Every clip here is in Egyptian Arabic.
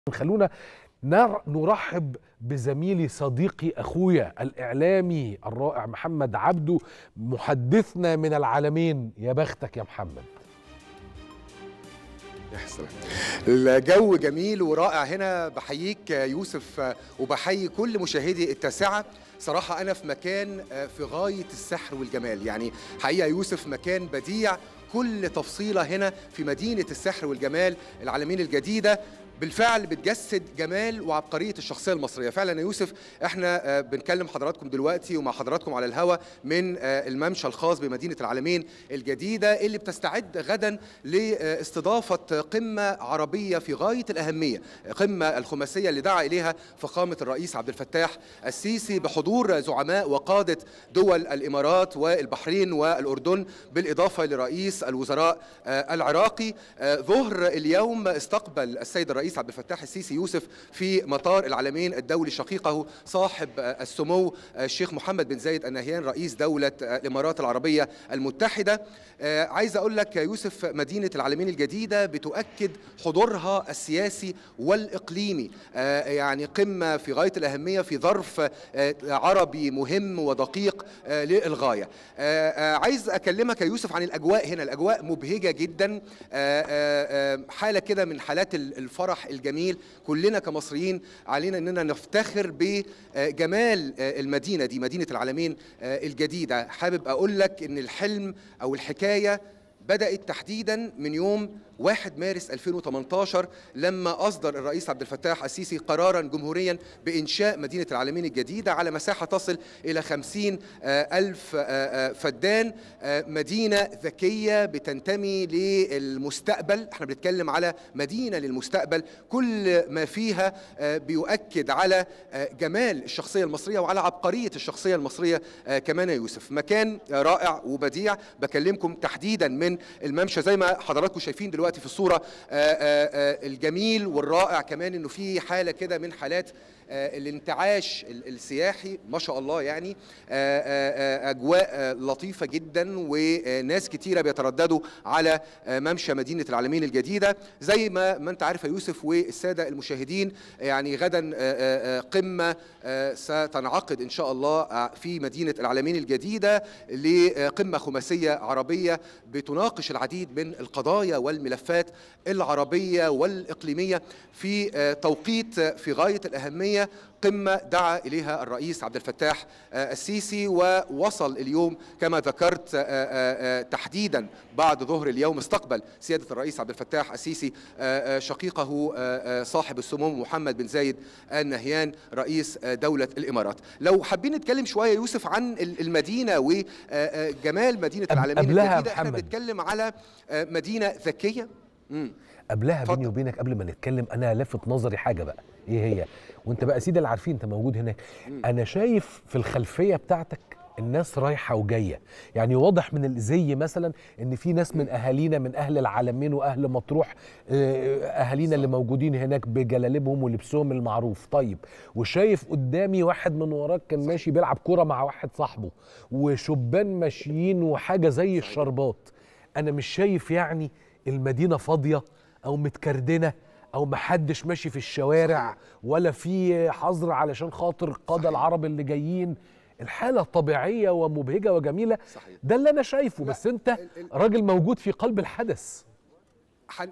خلونا نر- نرحب بزميلي صديقي اخويا الاعلامي الرائع محمد عبده محدثنا من العالمين يا بختك يا محمد يا سلام الجو جميل ورائع هنا بحييك يوسف وبحيي كل مشاهدي التاسعة صراحة أنا في مكان في غاية السحر والجمال يعني حقيقة يوسف مكان بديع كل تفصيلة هنا في مدينة السحر والجمال العالمين الجديدة بالفعل بتجسد جمال وعبقريه الشخصيه المصريه فعلا يا يوسف احنا آه، بنكلم حضراتكم دلوقتي ومع حضراتكم على الهوا من آه، الممشى الخاص بمدينه العالمين الجديده اللي بتستعد غدا لاستضافه قمه عربيه في غايه الاهميه قمه الخماسيه اللي دعا اليها فخامه الرئيس عبد الفتاح السيسي بحضور زعماء وقاده دول الامارات والبحرين والاردن بالاضافه لرئيس الوزراء آه، العراقي آه، ظهر اليوم استقبل السيد الرئيس عبد الفتاح السيسي يوسف في مطار العالمين الدولي شقيقه صاحب آه، السمو آه، الشيخ محمد بن زايد النهيان رئيس دوله آه، الامارات العربيه المتحده آه، عايز اقول لك يا يوسف مدينه العالمين الجديده بتؤكد حضورها السياسي والاقليمي آه، يعني قمه في غايه الاهميه في ظرف آه، عربي مهم ودقيق آه، للغايه آه، آه، عايز اكلمك يا يوسف عن الاجواء هنا الاجواء مبهجه جدا آه، آه، آه، حاله كده من حالات ال- الفرح الجميل كلنا كمصريين علينا اننا نفتخر بجمال آه، المدينه دي مدينه العالمين آه، الجديده حابب اقول لك ان الحلم او الحكايه بدأت تحديدا من يوم 1 مارس 2018 لما أصدر الرئيس عبد الفتاح السيسي قرارا جمهوريا بإنشاء مدينة العالمين الجديدة على مساحة تصل إلى 50 آه، ألف آه، آه، فدان آه، مدينة ذكية بتنتمي للمستقبل احنا بنتكلم على مدينة للمستقبل كل ما فيها آه، بيؤكد على آه، جمال الشخصية المصرية وعلى عبقرية الشخصية المصرية آه، كمان يا يوسف مكان آه، رائع وبديع بكلمكم تحديدا من الممشى زي ما حضراتكم شايفين دلوقتي في الصورة آه، آه، آه، الجميل والرائع كمان انه في حالة كده من حالات آه، الانتعاش ال- السياحي ما شاء الله يعني آه، آه، آه، اجواء آه، لطيفه جدا وناس كتيره بيترددوا على آه، ممشى مدينه العالمين الجديده زي ما ما انت عارف يا يوسف والساده المشاهدين يعني غدا آه، آه، آه، قمه آه، ستنعقد ان شاء الله آه، في مدينه العالمين الجديده لقمه خماسيه عربيه بتناقش العديد من القضايا والملفات العربيه والاقليميه في آه، توقيت آه، في غايه الاهميه قمه دعا اليها الرئيس عبد الفتاح آه، السيسي ووصل اليوم كما ذكرت آه، آه، آه، تحديدا بعد ظهر اليوم استقبل سياده الرئيس عبد الفتاح السيسي آه، آه، شقيقه آه، آه، صاحب السمو محمد بن زايد النهيان رئيس آه، دوله الامارات. لو حابين نتكلم شويه يوسف عن ال- المدينه وجمال مدينه قبل- العالمين قبلها يا الجديده احنا محمد. بنتكلم على آه، مدينه ذكيه مم. قبلها اتفضل. بيني وبينك قبل ما نتكلم انا لفت نظري حاجه بقى ايه هي وانت بقى سيدي اللي عارفين انت موجود هناك انا شايف في الخلفيه بتاعتك الناس رايحه وجايه يعني واضح من الزي مثلا ان في ناس من اهالينا من اهل العالمين واهل مطروح آه، اهالينا اللي موجودين هناك بجلالبهم ولبسهم المعروف طيب وشايف قدامي واحد من وراك كان ماشي بيلعب كوره مع واحد صاحبه وشبان ماشيين وحاجه زي الشربات انا مش شايف يعني المدينه فاضيه او متكردنه او محدش ماشي في الشوارع ولا في حظر علشان خاطر القاده صحيح. العرب اللي جايين الحاله طبيعيه ومبهجه وجميله صحيح. ده اللي انا شايفه لا، بس انت ال- ال- راجل موجود في قلب الحدث حن...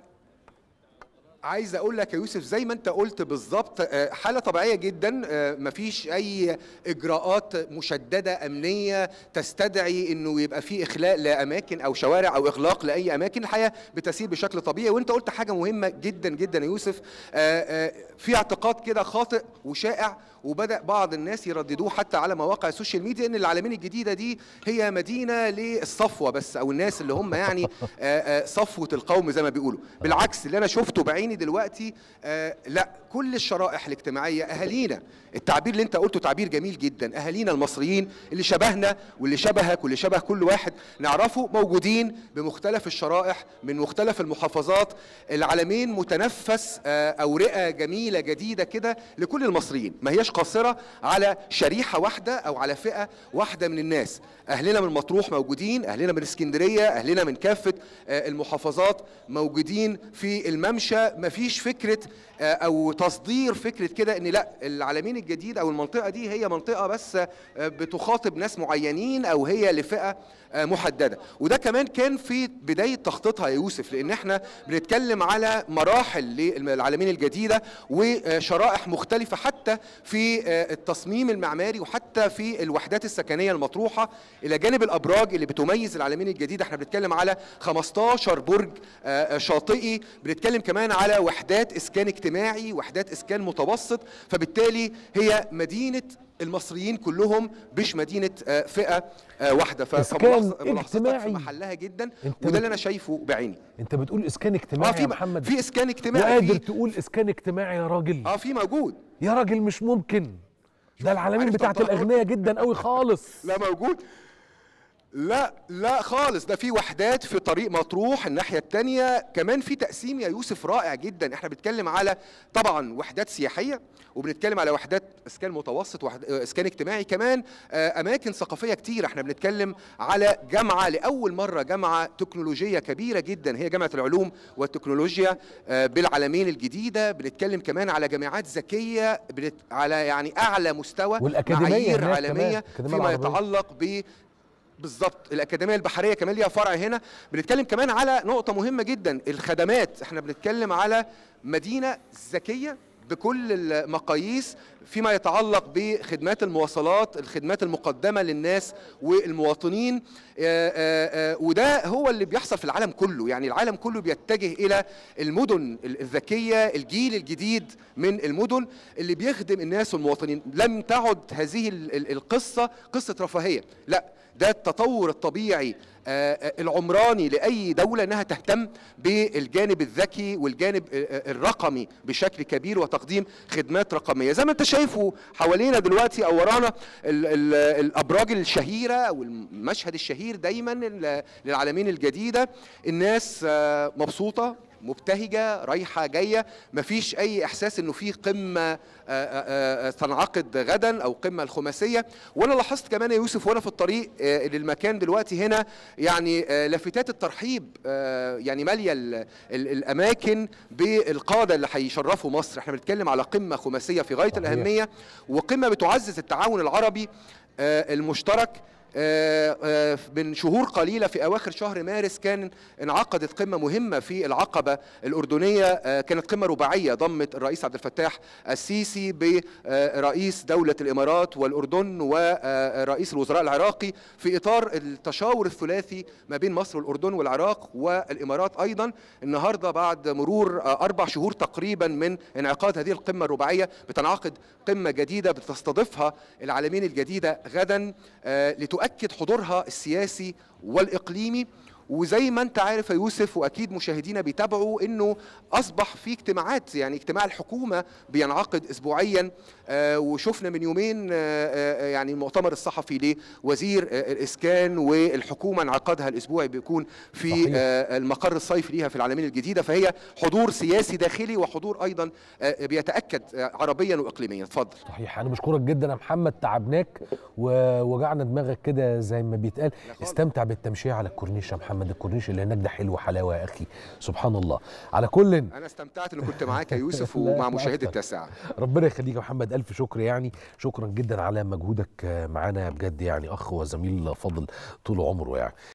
عايز اقول لك يا يوسف زي ما انت قلت بالظبط آه، حاله طبيعيه جدا آه، مفيش اي اجراءات مشدده امنيه تستدعي انه يبقى في اخلاء لاماكن او شوارع او اغلاق لاي اماكن الحياه بتسير بشكل طبيعي وانت قلت حاجه مهمه جدا جدا يا يوسف آه، آه، في اعتقاد كده خاطئ وشائع وبدا بعض الناس يرددوه حتى على مواقع السوشيال ميديا ان العالمين الجديده دي هي مدينه للصفوه بس او الناس اللي هم يعني آه، آه، صفوه القوم زي ما بيقولوا بالعكس اللي انا شفته بعيني دلوقتي آه، لا كل الشرائح الاجتماعيه اهالينا التعبير اللي انت قلته تعبير جميل جدا اهالينا المصريين اللي شبهنا واللي شبهك واللي شبه كل واحد نعرفه موجودين بمختلف الشرائح من مختلف المحافظات العالمين متنفس آه، اورقه جميله جديده كده لكل المصريين ما هياش قاصره على شريحه واحده او على فئه واحده من الناس اهلنا من مطروح موجودين اهلنا من اسكندريه اهلنا من كافه آه، المحافظات موجودين في الممشى مفيش فكره آه، او تصدير فكره كده ان لا العالمين الجديد او المنطقه دي هي منطقه بس آه، بتخاطب ناس معينين او هي لفئه آه، محدده وده كمان كان في بدايه تخطيطها يا يوسف لان احنا بنتكلم على مراحل للعالمين الجديده وشرائح مختلفه حتى في آه، التصميم المعماري وحتى في الوحدات السكنيه المطروحه الى جانب الابراج اللي بتميز العالمين الجديده احنا بنتكلم على 15 برج آه، شاطئي بنتكلم كمان على وحدات اسكان اجتماعي وحدات اسكان متوسط فبالتالي هي مدينه المصريين كلهم مش مدينه آه، فئه آه، واحده ف- إسكان فملاحظة- ملاحظتك اجتماعي. في محلها جدا أنت وده بت- اللي انا شايفه بعيني انت بتقول اسكان اه اجتماعي في يا محمد في اسكان اجتماعي وقادر في تقول اسكان اجتماعي يا راجل اه في موجود يا راجل مش ممكن ده العالمين عارف بتاعت طبعاً. الاغنياء جدا قوي خالص لا موجود لا لا خالص ده في وحدات في طريق مطروح الناحية التانية كمان في تقسيم يا يوسف رائع جدا احنا بنتكلم على طبعا وحدات سياحية وبنتكلم على وحدات اسكان متوسط وحد اسكان اجتماعي كمان آه، اماكن ثقافية كتير احنا بنتكلم على جامعة لاول مرة جامعة تكنولوجية كبيرة جدا هي جامعة العلوم والتكنولوجيا آه، بالعالمين الجديدة بنتكلم كمان على جامعات ذكية بنت... على يعني اعلى مستوى والأكاديمية معايير هناك عالمية كمان، الأكاديمية فيما العربية. يتعلق ب بالظبط الاكاديميه البحريه كمان ليها فرع هنا بنتكلم كمان على نقطه مهمه جدا الخدمات احنا بنتكلم على مدينه ذكيه بكل المقاييس فيما يتعلق بخدمات المواصلات الخدمات المقدمه للناس والمواطنين آه، آه، آه، وده هو اللي بيحصل في العالم كله يعني العالم كله بيتجه الى المدن الذكيه الجيل الجديد من المدن اللي بيخدم الناس والمواطنين لم تعد هذه ال- ال- القصه قصه رفاهيه لا ده التطور الطبيعي آه، آه، العمراني لاي دوله انها تهتم بالجانب الذكي والجانب آه، آه، الرقمي بشكل كبير وتقديم خدمات رقميه زي ما انت شايفه حوالينا دلوقتي او ورانا ال- ال- الابراج الشهيره او المشهد الشهير دايما ال- للعالمين الجديده الناس آه، مبسوطه مبتهجه رايحه جايه مفيش اي احساس انه في قمه آه، آه، آه، تنعقد غدا او قمه الخماسيه وانا لاحظت كمان يا يوسف وانا في الطريق آه، للمكان دلوقتي هنا يعني آه، لافتات الترحيب آه، يعني ماليه ال- ال- الاماكن بالقاده اللي هيشرفوا مصر احنا بنتكلم على قمه خماسيه في غايه صحيح. الاهميه وقمه بتعزز التعاون العربي آه، المشترك آه، آه، من شهور قليلة في أواخر شهر مارس كان انعقدت قمة مهمة في العقبة الأردنية آه، كانت قمة رباعية ضمت الرئيس عبد الفتاح السيسي برئيس دولة الإمارات والأردن ورئيس الوزراء العراقي في إطار التشاور الثلاثي ما بين مصر والأردن والعراق والإمارات أيضا النهاردة بعد مرور آه، أربع شهور تقريبا من انعقاد هذه القمة الرباعية بتنعقد قمة جديدة بتستضيفها العالمين الجديدة غدا آه، لتؤكد حضورها السياسي والإقليمي وزي ما انت عارف يا يوسف واكيد مشاهدينا بيتابعوا انه اصبح في اجتماعات يعني اجتماع الحكومه بينعقد اسبوعيا آه، وشفنا من يومين آه، آه، يعني المؤتمر الصحفي لوزير آه، الاسكان والحكومه انعقادها الاسبوعي بيكون في صحيح. آه، المقر الصيفي ليها في العالمين الجديده فهي حضور سياسي داخلي وحضور ايضا آه، بيتاكد آه، عربيا واقليميا اتفضل صحيح انا بشكرك جدا يا محمد تعبناك ووجعنا دماغك كده زي ما بيتقال خالص. استمتع بالتمشيه على الكورنيش يا محمد الكورنيش اللي هناك ده حلو حلاوه يا اخي سبحان الله على كل انا استمتعت ان كنت معاك يا يوسف لا، ومع لا مشاهدي أكتر. التاسعه ربنا يخليك يا محمد الف شكر يعني شكرا جدا على مجهودك معانا بجد يعني اخ وزميل فاضل طول عمره يعني